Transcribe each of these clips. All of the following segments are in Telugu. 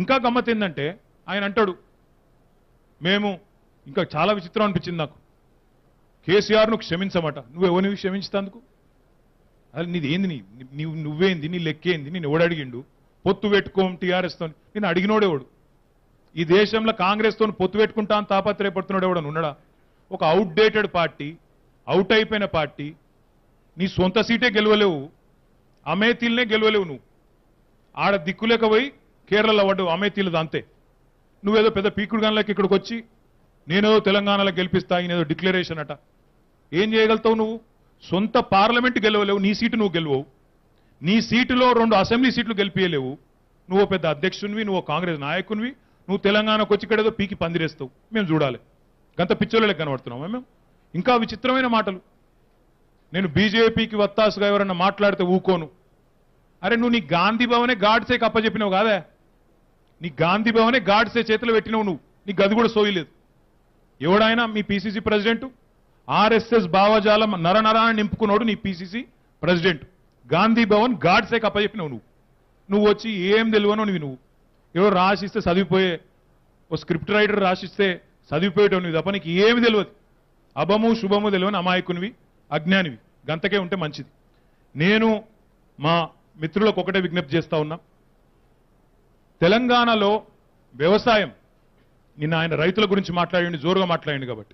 ఇంకా గమ్మత్ ఏంటంటే ఆయన అంటాడు మేము ఇంకా చాలా విచిత్రం అనిపించింది నాకు కేసీఆర్ను క్షమించమట నువ్వు ఎవరిని క్షమించుతందుకు అది నీది ఏంది నీ నీవు నువ్వేంది నీ లెక్కేంది నేను ఎవడు అడిగిండు పొత్తు పెట్టుకోం టీఆర్ఎస్ తో నేను అడిగినోడేవాడు ఈ దేశంలో కాంగ్రెస్ తో పొత్తు పెట్టుకుంటా అని తాపత్రయపడుతున్నాడు ఎవడని ఉన్నాడా ఒక అవుట్డేటెడ్ పార్టీ అవుట్ అయిపోయిన పార్టీ నీ సొంత సీటే గెలవలేవు అమేతీలనే గెలవలేవు నువ్వు ఆడ దిక్కులేక పోయి కేరళలో పడ్డావు అమేతీలది అంతే నువ్వేదో పెద్ద పీకుడు గన్లకి ఇక్కడికి వచ్చి నేనేదో తెలంగాణలో గెలిపిస్తా ఈయనేదో డిక్లరేషన్ అట ఏం చేయగలుగుతావు నువ్వు సొంత పార్లమెంట్ గెలవలేవు నీ సీటు నువ్వు గెలవవు నీ సీటులో రెండు అసెంబ్లీ సీట్లు గెలిపియలేవు నువ్వు పెద్ద అధ్యక్షునివి నువ్వు కాంగ్రెస్ నాయకునివి నువ్వు తెలంగాణకు వచ్చి ఇక్కడేదో పీకి పందిరేస్తావు మేము చూడాలి గంత పిచ్చోళ్ళకి కనబడుతున్నాం మేము ఇంకా విచిత్రమైన మాటలు నేను బీజేపీకి వత్తాసుగా ఎవరన్నా మాట్లాడితే ఊకోను అరే నువ్వు నీ గాంధీ భవనే గాడ్సేకి అప్పచెప్పినావు కాదా నీ గాంధీ భవనే గాడ్సే చేతిలో పెట్టినావు నువ్వు నీకు గది కూడా సోయలేదు ఎవడైనా మీ పిసిసి ప్రెసిడెంట్ ఆర్ఎస్ఎస్ భావజాలం నరనరాన్ని నింపుకున్నాడు నీ పిసిసి ప్రెసిడెంట్ గాంధీ భవన్ గాడ్సేకి అప్పచెప్పినావు నువ్వు నువ్వు వచ్చి ఏం తెలియనో నువ్వు నువ్వు ఎవరు రాసిస్తే చదివిపోయే ఓ స్క్రిప్ట్ రైటర్ రాసిస్తే చదివిపోయేటవు నువ్వు తప్ప నీకు ఏమి తెలియదు అభము శుభము తెలియని అమాయకునివి అజ్ఞానివి గంతకే ఉంటే మంచిది నేను మా మిత్రులకు ఒకటే విజ్ఞప్తి చేస్తా ఉన్నా తెలంగాణలో వ్యవసాయం నిన్న ఆయన రైతుల గురించి మాట్లాడండి జోరుగా మాట్లాడండి కాబట్టి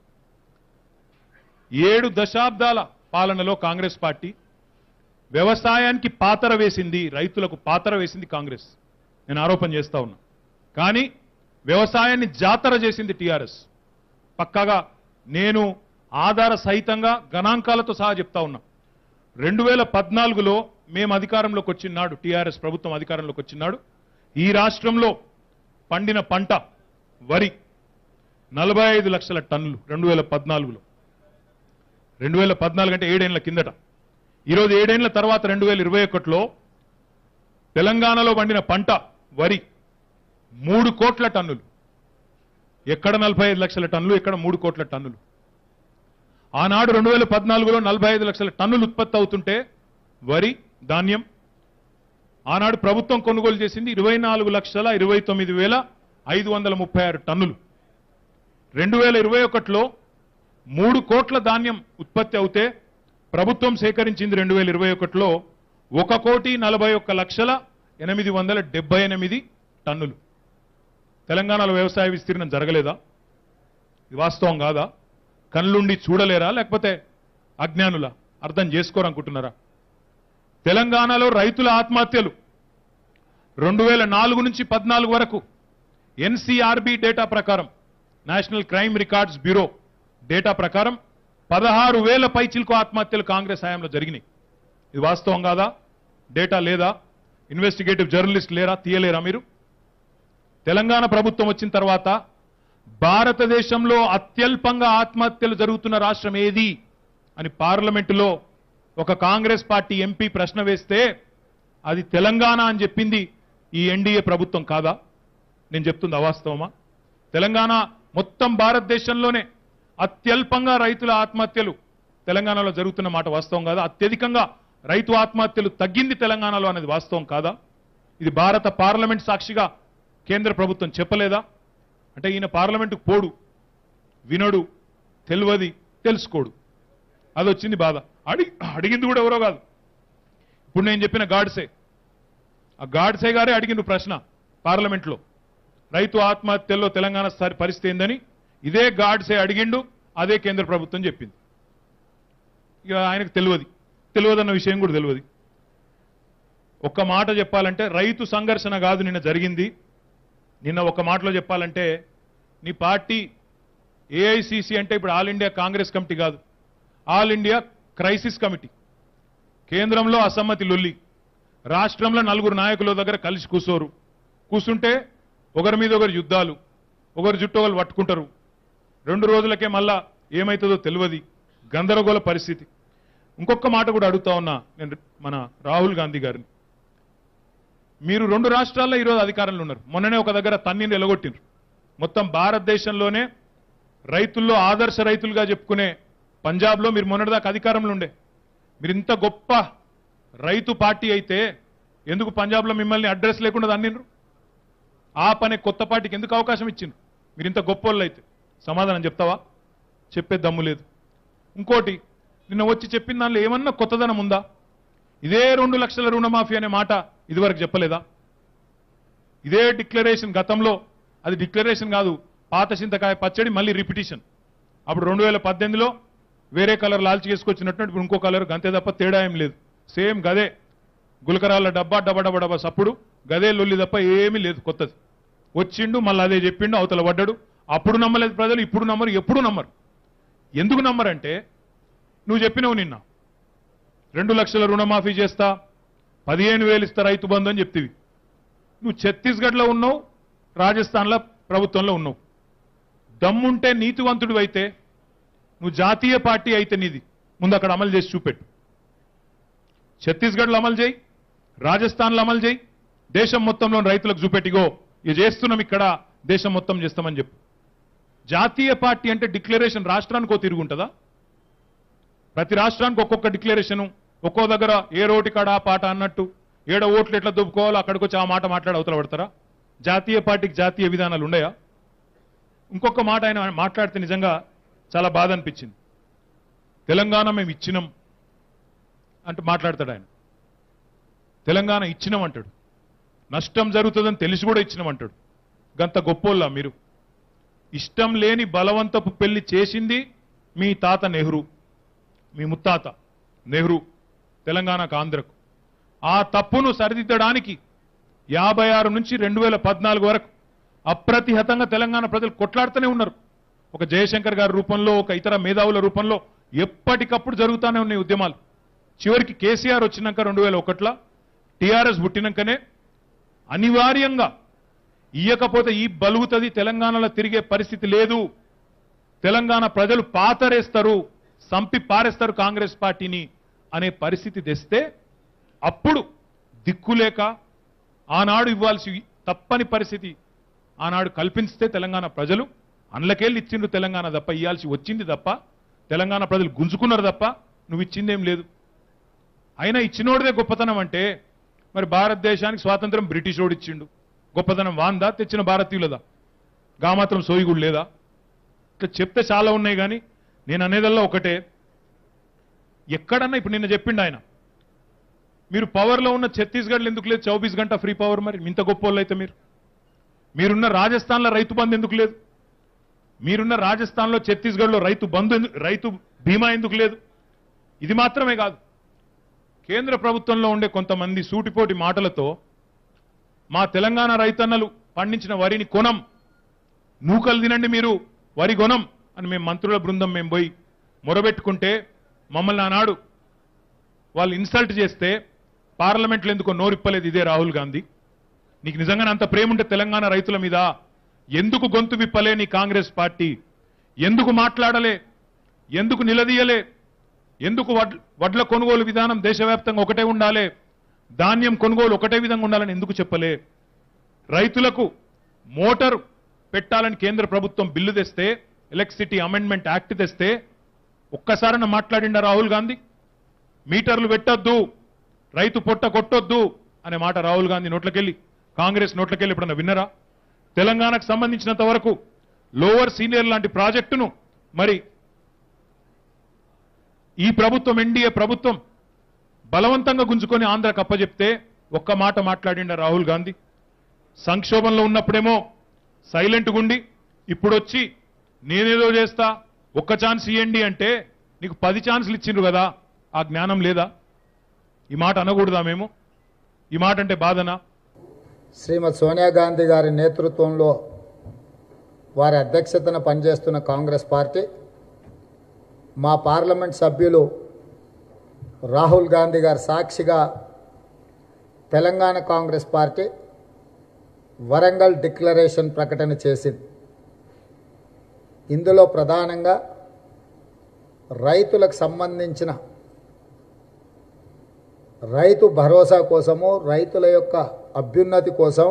ఏడు దశాబ్దాల పాలనలో కాంగ్రెస్ పార్టీ వ్యవసాయానికి పాతర వేసింది రైతులకు పాతర వేసింది కాంగ్రెస్ నేను ఆరోపణ చేస్తా ఉన్నా కానీ వ్యవసాయాన్ని జాతర చేసింది టీఆర్ఎస్ పక్కాగా నేను ఆధార సహితంగా గణాంకాలతో సహా చెప్తా ఉన్నా రెండు వేల పద్నాలుగులో మేము అధికారంలోకి వచ్చినాడు టీఆర్ఎస్ ప్రభుత్వం అధికారంలోకి వచ్చినాడు ఈ రాష్ట్రంలో పండిన పంట వరి నలభై ఐదు లక్షల టన్నులు రెండు వేల పద్నాలుగులో రెండు వేల పద్నాలుగు అంటే ఏడేళ్ల కిందట ఈరోజు ఏడేళ్ల తర్వాత రెండు వేల ఇరవై ఒకటిలో తెలంగాణలో పండిన పంట వరి మూడు కోట్ల టన్నులు ఎక్కడ నలభై ఐదు లక్షల టన్నులు ఎక్కడ మూడు కోట్ల టన్నులు ఆనాడు రెండు వేల పద్నాలుగులో నలభై ఐదు లక్షల టన్నులు ఉత్పత్తి అవుతుంటే వరి ధాన్యం ఆనాడు ప్రభుత్వం కొనుగోలు చేసింది ఇరవై నాలుగు లక్షల ఇరవై తొమ్మిది వేల ఐదు వందల ముప్పై ఆరు టన్నులు రెండు వేల ఇరవై ఒకటిలో మూడు కోట్ల ధాన్యం ఉత్పత్తి అవుతే ప్రభుత్వం సేకరించింది రెండు వేల ఇరవై ఒకటిలో ఒక కోటి నలభై ఒక్క లక్షల ఎనిమిది వందల డెబ్బై ఎనిమిది టన్నులు తెలంగాణలో వ్యవసాయ విస్తీర్ణం జరగలేదా ఇది వాస్తవం కాదా కళ్ళుండి చూడలేరా లేకపోతే అజ్ఞానుల అర్థం చేసుకోరనుకుంటున్నారా తెలంగాణలో రైతుల ఆత్మహత్యలు రెండు వేల నాలుగు నుంచి పద్నాలుగు వరకు ఎన్సీఆర్బి డేటా ప్రకారం national crime records bureau data ప్రకారం పదహారు వేల పైచిల్కు ఆత్మహత్యలు కాంగ్రెస్ హయాంలో జరిగినాయి ఇది వాస్తవం కాదా డేటా లేదా ఇన్వెస్టిగేటివ్ జర్నలిస్ట్ లేరా తీయలేరా మీరు తెలంగాణ ప్రభుత్వం వచ్చిన తర్వాత భారతదేశంలో అత్యల్పంగా ఆత్మహత్యలు జరుగుతున్న రాష్ట్రం ఏది అని పార్లమెంటులో ఒక కాంగ్రెస్ పార్టీ ఎంపీ ప్రశ్న వేస్తే అది తెలంగాణ అని చెప్పింది ఈ ఎన్డీఏ ప్రభుత్వం కాదా నేను చెప్తుంది అవాస్తవమా తెలంగాణ మొత్తం భారతదేశంలోనే అత్యల్పంగా రైతుల ఆత్మహత్యలు తెలంగాణలో జరుగుతున్న మాట వాస్తవం కాదా అత్యధికంగా రైతు ఆత్మహత్యలు తగ్గింది తెలంగాణలో అనేది వాస్తవం కాదా ఇది భారత పార్లమెంట్ సాక్షిగా కేంద్ర ప్రభుత్వం చెప్పలేదా అంటే ఈయన పార్లమెంటుకు పోడు వినడు తెలియది తెలుసుకోడు అది వచ్చింది బాధ అడిగి అడిగింది కూడా ఎవరో కాదు ఇప్పుడు నేను చెప్పిన గాడ్సే ఆ గాడ్సే గారే అడిగిండు ప్రశ్న పార్లమెంట్లో రైతు ఆత్మహత్యల్లో తెలంగాణ సరి- పరిస్థితి ఏందని ఇదే గాడ్సే అడిగిండు అదే కేంద్ర ప్రభుత్వం చెప్పింది ఇక ఆయనకు తెలియదు తెలియదన్న విషయం కూడా తెలియదు ఒక్క మాట చెప్పాలంటే రైతు సంఘర్షణ కాదు నిన్న జరిగింది నిన్న ఒక మాటలో చెప్పాలంటే నీ పార్టీ ఏఐసిసి అంటే ఇప్పుడు ఆల్ ఇండియా కాంగ్రెస్ కమిటీ కాదు ఆల్ ఇండియా క్రైసిస్ కమిటీ కేంద్రంలో అసమ్మతి లొల్లి రాష్ట్రంలో నలుగురు నాయకుల దగ్గర కలిసి కూర్చోరు కూర్చుంటే ఒకరి మీద ఒకరు యుద్ధాలు ఒకరు జుట్టు ఒకరు పట్టుకుంటారు రెండు రోజులకే మళ్ళా ఏమవుతుందో తెలియదు గందరగోళ పరిస్థితి ఇంకొక మాట కూడా అడుగుతా ఉన్నా నేను మన రాహుల్ గాంధీ గారిని మీరు రెండు రాష్ట్రాల్లో ఈరోజు అధికారంలో ఉన్నారు మొన్ననే ఒక దగ్గర తన్నీని ఎలగొట్టిండ్రు మొత్తం భారతదేశంలోనే రైతుల్లో ఆదర్శ రైతులుగా చెప్పుకునే పంజాబ్లో మీరు మొన్నటిదాకా అధికారంలో ఉండే మీరు ఇంత గొప్ప రైతు పార్టీ అయితే ఎందుకు పంజాబ్లో మిమ్మల్ని అడ్రస్ లేకుండా తన్నిండ్రు ఆ పనే కొత్త పార్టీకి ఎందుకు అవకాశం ఇచ్చిండ్రు మీరు ఇంత గొప్పోళ్ళు అయితే సమాధానం చెప్తావా చెప్పే దమ్ము లేదు ఇంకోటి నిన్న వచ్చి చెప్పిన దానిలో ఏమన్నా కొత్తదనం ఉందా ఇదే రెండు లక్షల రుణమాఫీ అనే మాట ఇదివరకు చెప్పలేదా ఇదే డిక్లరేషన్ గతంలో అది డిక్లరేషన్ కాదు పాత చింతకాయ పచ్చడి మళ్ళీ రిపిటిషన్ అప్పుడు రెండు వేల పద్దెనిమిదిలో వేరే కలర్ లాల్చి చేసుకొచ్చినట్టు ఇప్పుడు ఇంకో కలర్ గంతే తప్ప తేడా ఏం లేదు సేమ్ గదే గులకరాల డబ్బా డబ్బా డబ్బా డబ్బా సప్పుడు గదే లొల్లి తప్ప ఏమీ లేదు కొత్తది వచ్చిండు మళ్ళీ అదే చెప్పిండు అవతల పడ్డాడు అప్పుడు నమ్మలేదు ప్రజలు ఇప్పుడు నమ్మరు ఎప్పుడు నమ్మరు ఎందుకు నమ్మరంటే నువ్వు చెప్పినవు నిన్న రెండు లక్షల రుణమాఫీ చేస్తా పదిహేను వేలు ఇస్తా రైతు బంధు అని చెప్తివి నువ్వు ఛత్తీస్గఢ్లో ఉన్నావు రాజస్థాన్లో ప్రభుత్వంలో ఉన్నావు దమ్ముంటే నీతివంతుడు అయితే నువ్వు జాతీయ పార్టీ అయితే నీది ముందు అక్కడ అమలు చేసి చూపెట్టు ఛత్తీస్గఢ్లో అమలు చేయి రాజస్థాన్లో అమలు చేయి దేశం మొత్తంలో రైతులకు చూపెట్టిగో ఇది చేస్తున్నాం ఇక్కడ దేశం మొత్తం చేస్తామని చెప్పు జాతీయ పార్టీ అంటే డిక్లరేషన్ రాష్ట్రానికి ఓ తిరుగుంటుందా ప్రతి రాష్ట్రానికి ఒక్కొక్క డిక్లరేషను ఒక్కో దగ్గర ఏ రోటి కాడ ఆ పాట అన్నట్టు ఏడ ఓట్లు ఎట్లా దుబ్బుకోవాలో అక్కడికి వచ్చి ఆ మాట మాట్లాడి అవతల పడతారా జాతీయ పార్టీకి జాతీయ విధానాలు ఉన్నాయా ఇంకొక మాట ఆయన మాట్లాడితే నిజంగా చాలా బాధ అనిపించింది తెలంగాణ మేము ఇచ్చినాం అంటూ మాట్లాడతాడు ఆయన తెలంగాణ ఇచ్చినాం అంటాడు నష్టం జరుగుతుందని తెలిసి కూడా ఇచ్చినాం అంటాడు గంత గొప్పోళ్ళ మీరు ఇష్టం లేని బలవంతపు పెళ్లి చేసింది మీ తాత నెహ్రూ మీ ముత్తాత నెహ్రూ తెలంగాణకు ఆంధ్రకు ఆ తప్పును సరిదిద్దడానికి యాభై ఆరు నుంచి రెండు వేల పద్నాలుగు వరకు అప్రతిహతంగా తెలంగాణ ప్రజలు కొట్లాడుతూనే ఉన్నారు ఒక జయశంకర్ గారి రూపంలో ఒక ఇతర మేధావుల రూపంలో ఎప్పటికప్పుడు జరుగుతూనే ఉన్నాయి ఉద్యమాలు చివరికి కేసీఆర్ వచ్చినాక రెండు వేల ఒకట్ల టీఆర్ఎస్ పుట్టినాకనే అనివార్యంగా ఇయ్యకపోతే ఈ బలుగుతుంది తెలంగాణలో తిరిగే పరిస్థితి లేదు తెలంగాణ ప్రజలు పాతరేస్తారు సంపి పారేస్తారు కాంగ్రెస్ పార్టీని అనే పరిస్థితి తెస్తే అప్పుడు దిక్కులేక ఆనాడు ఇవ్వాల్సి తప్పని పరిస్థితి ఆనాడు కల్పిస్తే తెలంగాణ ప్రజలు అండ్లకెళ్ళి ఇచ్చిండ్రు తెలంగాణ తప్ప ఇవ్వాల్సి వచ్చింది తప్ప తెలంగాణ ప్రజలు గుంజుకున్నారు తప్ప నువ్వు ఇచ్చిందేం లేదు అయినా ఇచ్చినోడిదే గొప్పతనం అంటే మరి భారతదేశానికి స్వాతంత్రం బ్రిటిష్ ఓడి ఇచ్చిండు గొప్పతనం వాందా తెచ్చిన భారతీయులదా గా మాత్రం సోయిగుడు లేదా ఇట్లా చెప్తే చాలా ఉన్నాయి కానీ నేను అనేదల్లా ఒకటే ఎక్కడన్నా ఇప్పుడు నిన్న చెప్పిండు ఆయన మీరు పవర్లో ఉన్న ఛత్తీస్గఢ్లో ఎందుకు లేదు చౌబీస్ గంట ఫ్రీ పవర్ మరి ఇంత గొప్ప వాళ్ళు అయితే మీరు మీరున్న రాజస్థాన్లో రైతు బంధు ఎందుకు లేదు మీరున్న రాజస్థాన్లో ఛత్తీస్గఢ్లో రైతు బంధు ఎందు- రైతు బీమా ఎందుకు లేదు ఇది మాత్రమే కాదు కేంద్ర ప్రభుత్వంలో ఉండే కొంతమంది సూటిపోటి మాటలతో మా తెలంగాణ రైతన్నలు పండించిన వరిని కొనం నూకలు తినండి మీరు వరి కొనం అని మేము మంత్రుల బృందం మేము పోయి మొరబెట్టుకుంటే మమ్మల్ని ఆనాడు వాళ్ళు ఇన్సల్ట్ చేస్తే పార్లమెంట్లో ఎందుకో నోరిప్పలేదు ఇదే రాహుల్ గాంధీ నీకు నిజంగానే అంత ప్రేమ ఉంటే తెలంగాణ రైతుల మీద ఎందుకు గొంతు విప్పలే నీ కాంగ్రెస్ పార్టీ ఎందుకు మాట్లాడలే ఎందుకు నిలదీయలే ఎందుకు వడ్- వడ్ల కొనుగోలు విధానం దేశవ్యాప్తంగా ఒకటే ఉండాలి ధాన్యం కొనుగోలు ఒకటే విధంగా ఉండాలని ఎందుకు చెప్పలే రైతులకు మోటార్ పెట్టాలని కేంద్ర ప్రభుత్వం బిల్లు తెస్తే ఎలక్ట్రిసిటీ అమెండ్మెంట్ యాక్ట్ తెస్తే ఒక్కసారన్న మాట్లాడిండా రాహుల్ గాంధీ మీటర్లు పెట్టొద్దు రైతు పొట్ట కొట్టొద్దు అనే మాట రాహుల్ గాంధీ నోట్లకెళ్ళి కాంగ్రెస్ నోట్లకెళ్ళి ఎప్పుడన్నా విన్నరా తెలంగాణకు సంబంధించినంత వరకు లోవర్ సీనియర్ లాంటి ప్రాజెక్టును మరి ఈ ప్రభుత్వం ఎన్డీఏ ప్రభుత్వం బలవంతంగా గుంజుకొని ఆంధ్రకు అప్పచెప్తే ఒక్క మాట మాట్లాడిండ రాహుల్ గాంధీ సంక్షోభంలో ఉన్నప్పుడేమో సైలెంట్ గుండి ఇప్పుడు వచ్చి నేనేదో చేస్తా ఒక్క ఛాన్స్ ఇవ్వండి అంటే నీకు పది ఛాన్సులు ఇచ్చిండ్రు కదా ఆ జ్ఞానం లేదా ఈ మాట అనకూడదా మేము ఈ మాట అంటే బాధనా శ్రీమతి సోనియా గాంధీ గారి నేతృత్వంలో వారి అధ్యక్షతన పనిచేస్తున్న కాంగ్రెస్ పార్టీ మా పార్లమెంట్ సభ్యులు రాహుల్ గాంధీ గారి సాక్షిగా తెలంగాణ కాంగ్రెస్ పార్టీ వరంగల్ డిక్లరేషన్ ప్రకటన చేసింది ఇందులో ప్రధానంగా రైతులకు సంబంధించిన రైతు భరోసా కోసము రైతుల యొక్క అభ్యున్నతి కోసం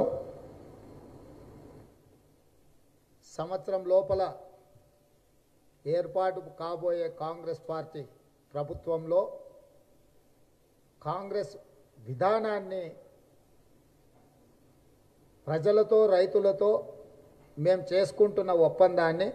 సంవత్సరం లోపల ఏర్పాటు కాబోయే కాంగ్రెస్ పార్టీ ప్రభుత్వంలో కాంగ్రెస్ విధానాన్ని ప్రజలతో రైతులతో మేము చేసుకుంటున్న ఒప్పందాన్ని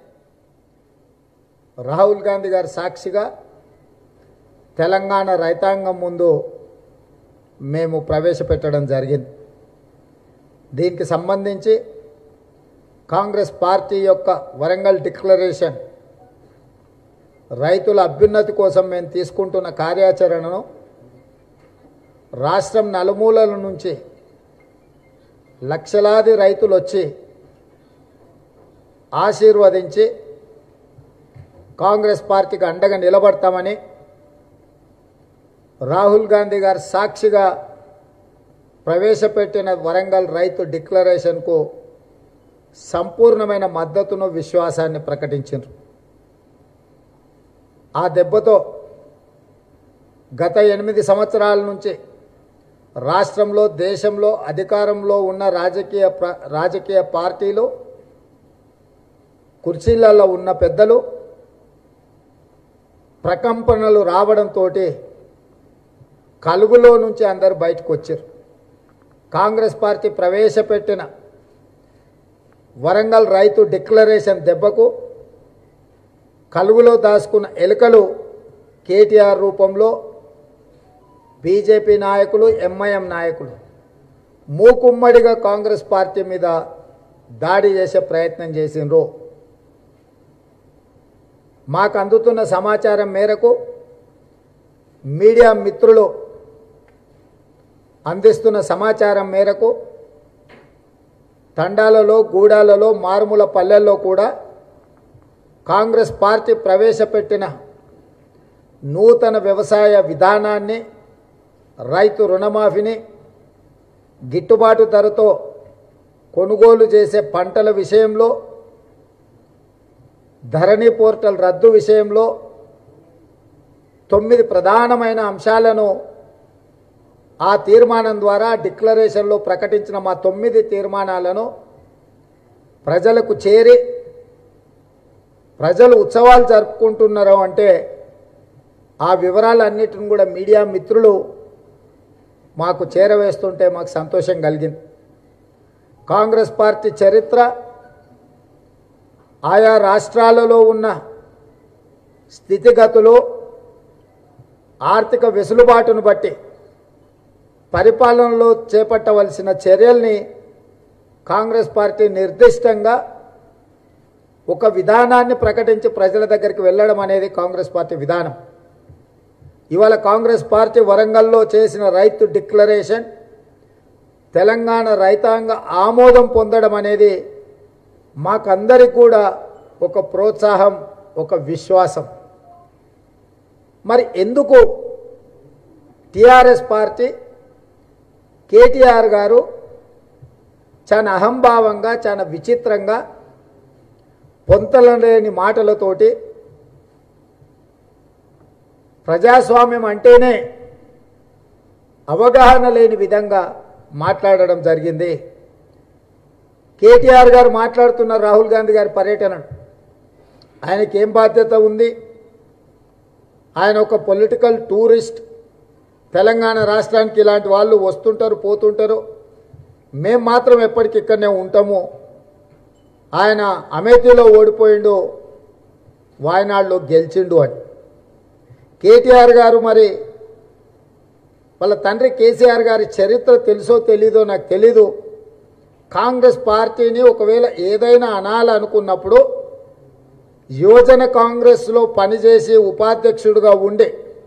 రాహుల్ గాంధీ గారి సాక్షిగా తెలంగాణ రైతాంగం ముందు మేము ప్రవేశపెట్టడం జరిగింది దీనికి సంబంధించి కాంగ్రెస్ పార్టీ యొక్క వరంగల్ డిక్లరేషన్ రైతుల అభ్యున్నతి కోసం మేము తీసుకుంటున్న కార్యాచరణను రాష్ట్రం నలుమూలల నుంచి లక్షలాది రైతులు వచ్చి ఆశీర్వదించి కాంగ్రెస్ పార్టీకి అండగా నిలబడతామని రాహుల్ గాంధీ గారు సాక్షిగా ప్రవేశపెట్టిన వరంగల్ రైతు డిక్లరేషన్కు సంపూర్ణమైన మద్దతును విశ్వాసాన్ని ప్రకటించారు ఆ దెబ్బతో గత ఎనిమిది సంవత్సరాల నుంచి రాష్ట్రంలో దేశంలో అధికారంలో ఉన్న రాజకీయ ప్ర- రాజకీయ పార్టీలు కుర్చీలలో ఉన్న పెద్దలు ప్రకంపనలు రావడంతో కలుగులో నుంచి అందరు బయటకు వచ్చారు కాంగ్రెస్ పార్టీ ప్రవేశపెట్టిన వరంగల్ రైతు డిక్లరేషన్ దెబ్బకు కలుగులో దాచుకున్న ఎలుకలు కేటీఆర్ రూపంలో బీజేపీ నాయకులు ఎంఐఎం నాయకులు మూకుమ్మడిగా కాంగ్రెస్ పార్టీ మీద దాడి చేసే ప్రయత్నం చేసిండ్రు మాకు అందుతున్న సమాచారం మేరకు మీడియా మిత్రులు అందిస్తున్న సమాచారం మేరకు తండాలలో గూడాలలో మారుమూల పల్లెల్లో కూడా కాంగ్రెస్ పార్టీ ప్రవేశపెట్టిన నూతన వ్యవసాయ విధానాన్ని రైతు రుణమాఫీని గిట్టుబాటు ధరతో కొనుగోలు చేసే పంటల విషయంలో ధరణి పోర్టల్ రద్దు విషయంలో తొమ్మిది ప్రధానమైన అంశాలను ఆ తీర్మానం ద్వారా డిక్లరేషన్లో ప్రకటించిన మా తొమ్మిది తీర్మానాలను ప్రజలకు చేరి ప్రజలు ఉత్సవాలు జరుపుకుంటున్నారు అంటే ఆ వివరాలన్నిటిని కూడా మీడియా మిత్రులు మాకు చేరవేస్తుంటే మాకు సంతోషం కలిగింది కాంగ్రెస్ పార్టీ చరిత్ర ఆయా రాష్ట్రాలలో ఉన్న స్థితిగతులు ఆర్థిక వెసులుబాటును బట్టి పరిపాలనలో చేపట్టవలసిన చర్యల్ని కాంగ్రెస్ పార్టీ నిర్దిష్టంగా ఒక విధానాన్ని ప్రకటించి ప్రజల దగ్గరికి వెళ్ళడం అనేది కాంగ్రెస్ పార్టీ విధానం ఇవాళ కాంగ్రెస్ పార్టీ వరంగల్లో చేసిన రైతు డిక్లరేషన్ తెలంగాణ రైతాంగ ఆమోదం పొందడం అనేది మాకందరికి కూడా ఒక ప్రోత్సాహం ఒక విశ్వాసం మరి ఎందుకు టిఆర్ఎస్ పార్టీ కేటీఆర్ గారు చాలా అహంభావంగా చాలా విచిత్రంగా పొంతలలేని మాటలతోటి ప్రజాస్వామ్యం అంటేనే అవగాహన లేని విధంగా మాట్లాడడం జరిగింది కేటీఆర్ గారు మాట్లాడుతున్న రాహుల్ గాంధీ గారి పర్యటన ఆయనకి ఏం బాధ్యత ఉంది ఆయన ఒక పొలిటికల్ టూరిస్ట్ తెలంగాణ రాష్ట్రానికి ఇలాంటి వాళ్ళు వస్తుంటారు పోతుంటారు మేము మాత్రం ఎప్పటికి ఇక్కడనే ఉంటాము ఆయన అమేథీలో ఓడిపోయిండు వాయనాడులో గెలిచిండు అని కేటీఆర్ గారు మరి వాళ్ళ తండ్రి కేసీఆర్ గారి చరిత్ర తెలుసో తెలీదో నాకు తెలీదు కాంగ్రెస్ పార్టీని ఒకవేళ ఏదైనా అనాలనుకున్నప్పుడు యువజన కాంగ్రెస్లో పనిచేసి ఉపాధ్యక్షుడిగా ఉండే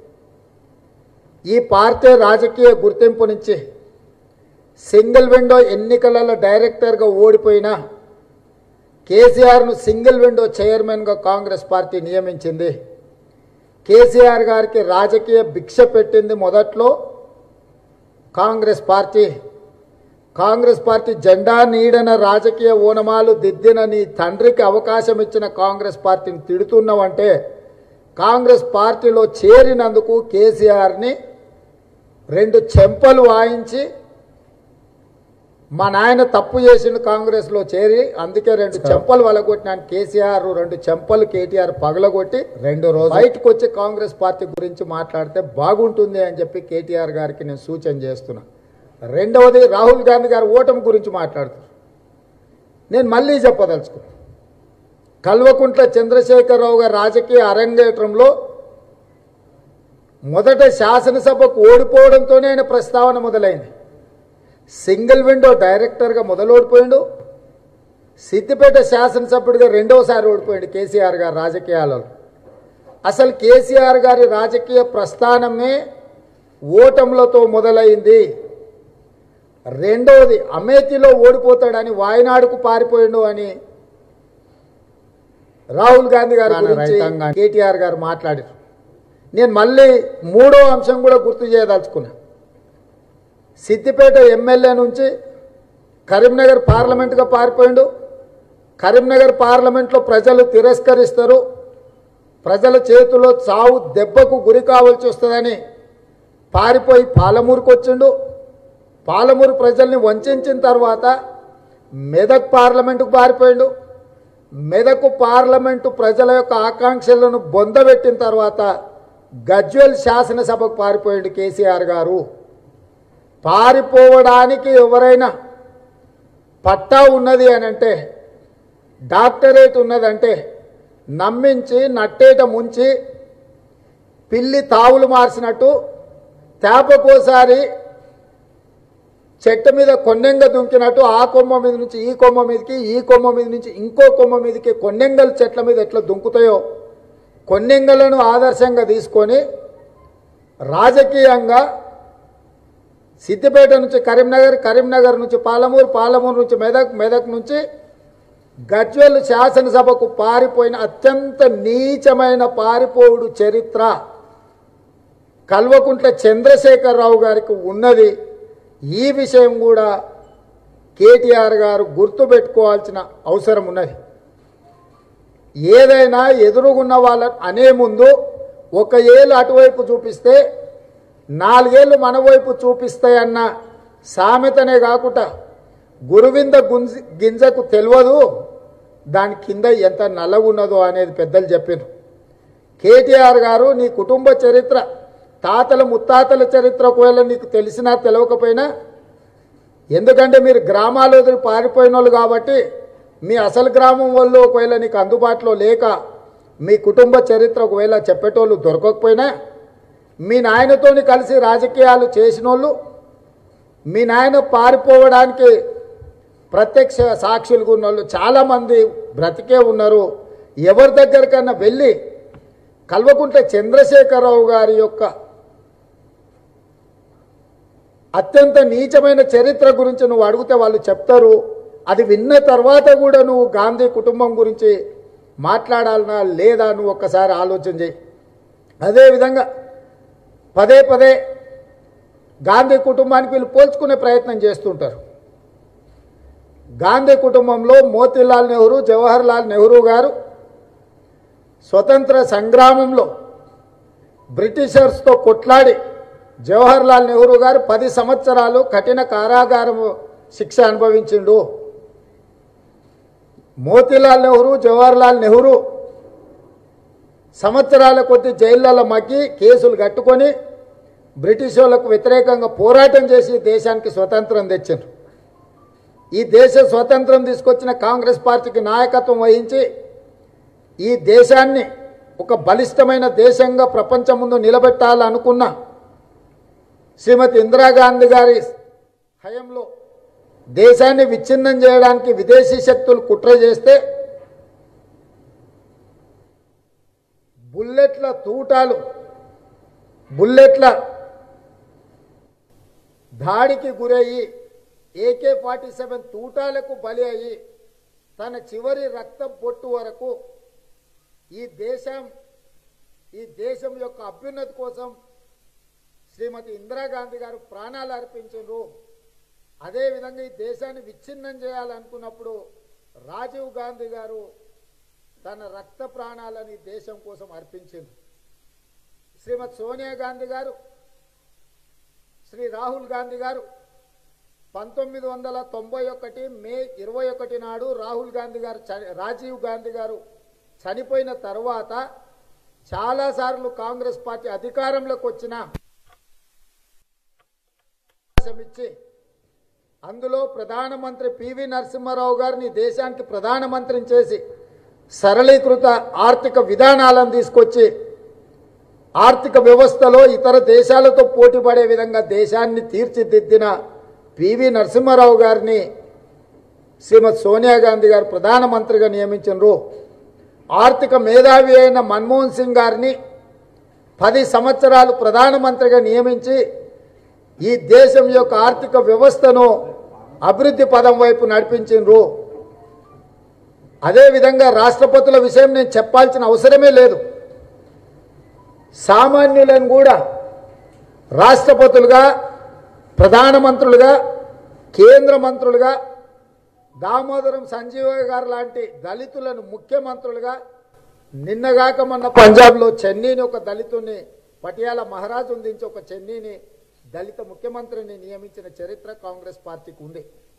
ఈ పార్టీ రాజకీయ గుర్తింపు నుంచి సింగిల్ విండో ఎన్నికలలో డైరెక్టర్గా ఓడిపోయిన కేసీఆర్ను సింగిల్ విండో చైర్మన్గా కాంగ్రెస్ పార్టీ నియమించింది కేసీఆర్ గారికి రాజకీయ భిక్ష పెట్టింది మొదట్లో కాంగ్రెస్ పార్టీ కాంగ్రెస్ పార్టీ జెండా నీడన రాజకీయ ఓనమాలు దిద్దిన నీ తండ్రికి అవకాశం ఇచ్చిన కాంగ్రెస్ పార్టీని తిడుతున్నావంటే కాంగ్రెస్ పార్టీలో చేరినందుకు కేసీఆర్ని రెండు చెంపలు వాయించి మా నాయన తప్పు చేసిండు కాంగ్రెస్లో చేరి అందుకే రెండు చెంపలు వలగొట్టినాను కేసీఆర్ రెండు చెంపలు కేటీఆర్ పగలగొట్టి రెండు రోజులు బయటకు వచ్చి కాంగ్రెస్ పార్టీ గురించి మాట్లాడితే బాగుంటుంది అని చెప్పి కేటీఆర్ గారికి నేను సూచన చేస్తున్నా రెండవది రాహుల్ గాంధీ గారు ఓటమి గురించి మాట్లాడుతారు నేను మళ్ళీ చెప్పదలుచుకున్నాను కల్వకుంట్ల చంద్రశేఖరరావు గారి రాజకీయ అరంగేట్రంలో మొదట శాసనసభకు ఓడిపోవడంతోనే ఆయన ప్రస్తావన మొదలైంది సింగిల్ విండో డైరెక్టర్గా మొదలు ఓడిపోయిండు సిద్దిపేట శాసనసభ్యుడిగా రెండవసారి ఓడిపోయిండు కేసీఆర్ గారు రాజకీయాలలో అసలు కేసీఆర్ గారి రాజకీయ ప్రస్థానమే ఓటములతో మొదలైంది రెండవది అమేథీలో ఓడిపోతాడని వాయనాడుకు పారిపోయిండు అని రాహుల్ గాంధీ గారి గురించి కేటీఆర్ గారు మాట్లాడారు నేను మళ్ళీ మూడో అంశం కూడా గుర్తు చేయదలుచుకున్నా సిద్దిపేట ఎమ్మెల్యే నుంచి కరీంనగర్ పార్లమెంటుగా పారిపోయిండు కరీంనగర్ పార్లమెంట్లో ప్రజలు తిరస్కరిస్తారు ప్రజల చేతిలో చావు దెబ్బకు గురి కావాల్సి వస్తుందని పారిపోయి పాలమూరుకు వచ్చిండు పాలమూరు ప్రజల్ని వంచిన తర్వాత మెదక్ పార్లమెంటుకు పారిపోయిండు మెదకు పార్లమెంటు ప్రజల యొక్క ఆకాంక్షలను బొందబెట్టిన తర్వాత గజ్వెల్ శాసనసభకు పారిపోయిండు కేసీఆర్ గారు పారిపోవడానికి ఎవరైనా పట్టా ఉన్నది అని అంటే డాక్టరేట్ ఉన్నదంటే నమ్మించి నట్టేట ముంచి పిల్లి తావులు మార్చినట్టు తేపకోసారి చెట్టు మీద కొన్నెంగ దుంకినట్టు ఆ కొమ్మ మీద నుంచి ఈ కొమ్మ మీదకి ఈ కొమ్మ మీద నుంచి ఇంకో కొమ్మ మీదకి కొన్నెంగల చెట్ల మీద ఎట్లా దుంకుతాయో కొన్నెంగలను ఆదర్శంగా తీసుకొని రాజకీయంగా సిద్దిపేట నుంచి కరీంనగర్ కరీంనగర్ నుంచి పాలమూరు పాలమూరు నుంచి మెదక్ మెదక్ నుంచి గజ్వెల్ శాసనసభకు పారిపోయిన అత్యంత నీచమైన పారిపోవుడు చరిత్ర కల్వకుంట్ల చంద్రశేఖరరావు గారికి ఉన్నది ఈ విషయం కూడా కేటీఆర్ గారు గుర్తుపెట్టుకోవాల్సిన అవసరం ఉన్నది ఏదైనా ఎదురుగున్న వాళ్ళ అనే ముందు ఒక ఏళ్ళు అటువైపు చూపిస్తే నాలుగేళ్ళు మన వైపు చూపిస్తాయన్న సామెతనే కాకుండా గురువింద గుంజి గింజకు తెలియదు దాని కింద ఎంత నల్లగున్నదో అనేది పెద్దలు చెప్పారు కేటీఆర్ గారు నీ కుటుంబ చరిత్ర తాతల ముత్తాతల చరిత్ర ఒకవేళ నీకు తెలిసినా తెలియకపోయినా ఎందుకంటే మీరు గ్రామాలు వదిలి పారిపోయిన వాళ్ళు కాబట్టి మీ అసలు గ్రామం వాళ్ళు ఒకవేళ నీకు అందుబాటులో లేక మీ కుటుంబ చరిత్ర ఒకవేళ చెప్పేటోళ్ళు దొరకకపోయినా మీ నాయనతోని కలిసి రాజకీయాలు చేసిన వాళ్ళు మీ నాయన పారిపోవడానికి ప్రత్యక్ష సాక్షులుగా ఉన్న వాళ్ళు చాలామంది బ్రతికే ఉన్నారు ఎవరి దగ్గరికన్నా వెళ్ళి కల్వకుంట్ల చంద్రశేఖరరావు గారి యొక్క అత్యంత నీచమైన చరిత్ర గురించి నువ్వు అడిగితే వాళ్ళు చెప్తారు అది విన్న తర్వాత కూడా నువ్వు గాంధీ కుటుంబం గురించి మాట్లాడాలనా లేదా నువ్వు ఒక్కసారి ఆలోచన చేయి అదేవిధంగా పదే పదే గాంధీ కుటుంబానికి వీళ్ళు పోల్చుకునే ప్రయత్నం చేస్తుంటారు గాంధీ కుటుంబంలో మోతీలాల్ నెహ్రూ జవహర్ లాల్ నెహ్రూ గారు స్వతంత్ర సంగ్రామంలో బ్రిటిషర్స్తో కొట్లాడి జవహర్ లాల్ నెహ్రూ గారు పది సంవత్సరాలు కఠిన కారాగారం శిక్ష అనుభవించిండు మోతీలాల్ నెహ్రూ జవహర్ లాల్ నెహ్రూ సంవత్సరాల కొద్ది జైళ్ళలో మగ్గి కేసులు కట్టుకొని బ్రిటిష్ వాళ్ళకు వ్యతిరేకంగా పోరాటం చేసి దేశానికి స్వతంత్రం తెచ్చారు ఈ దేశ స్వతంత్రం తీసుకొచ్చిన కాంగ్రెస్ పార్టీకి నాయకత్వం వహించి ఈ దేశాన్ని ఒక బలిష్టమైన దేశంగా ప్రపంచం ముందు నిలబెట్టాలనుకున్న శ్రీమతి ఇందిరాగాంధీ గారి హయంలో దేశాన్ని విచ్ఛిన్నం చేయడానికి విదేశీ శక్తులు కుట్ర చేస్తే బుల్లెట్ల తూటాలు బుల్లెట్ల దాడికి గురయ్యి ఏకే ఫార్టీ సెవెన్ తూటాలకు బలి అయ్యి తన చివరి రక్త బొట్టు వరకు ఈ దేశం ఈ దేశం యొక్క అభ్యున్నతి కోసం శ్రీమతి ఇందిరాగాంధీ గారు ప్రాణాలు అర్పించారు అదేవిధంగా ఈ దేశాన్ని విచ్ఛిన్నం చేయాలనుకున్నప్పుడు రాజీవ్ గాంధీ గారు తన రక్త ప్రాణాలని దేశం కోసం అర్పించింది శ్రీమతి సోనియా గాంధీ గారు శ్రీ రాహుల్ గాంధీ గారు పంతొమ్మిది వందల తొంభై ఒకటి మే ఇరవై ఒకటి నాడు రాహుల్ గాంధీ గారు చని- రాజీవ్ గాంధీ గారు చనిపోయిన తర్వాత చాలాసార్లు కాంగ్రెస్ పార్టీ అధికారంలోకి వచ్చిన అవకాశం ఇచ్చి అందులో ప్రధానమంత్రి పివి నరసింహారావు గారిని దేశానికి ప్రధానమంత్రిని చేసి సరళీకృత ఆర్థిక విధానాలను తీసుకొచ్చి ఆర్థిక వ్యవస్థలో ఇతర దేశాలతో పోటీపడే విధంగా దేశాన్ని తీర్చిదిద్దిన పివి నరసింహారావు గారిని శ్రీమతి సోనియా గాంధీ గారు ప్రధానమంత్రిగా నియమించారు ఆర్థిక మేధావి అయిన మన్మోహన్ సింగ్ గారిని పది సంవత్సరాలు ప్రధానమంత్రిగా నియమించి ఈ దేశం యొక్క ఆర్థిక వ్యవస్థను అభివృద్ధి పదం వైపు నడిపించిండ్రు అదేవిధంగా రాష్ట్రపతుల విషయం నేను చెప్పాల్సిన అవసరమే లేదు సామాన్యులను కూడా రాష్ట్రపతులుగా ప్రధానమంత్రులుగా కేంద్ర మంత్రులుగా దామోదరం సంజీవ గారు లాంటి దళితులను ముఖ్యమంత్రులుగా నిన్నగాక మొన్న పంజాబ్లో చెన్నీని ఒక దళితుని పటియాల మహారాజు దించి ఒక చెన్నీని దళిత ముఖ్యమంత్రిని నియమించిన చరిత్ర కాంగ్రెస్ పార్టీకి ఉంది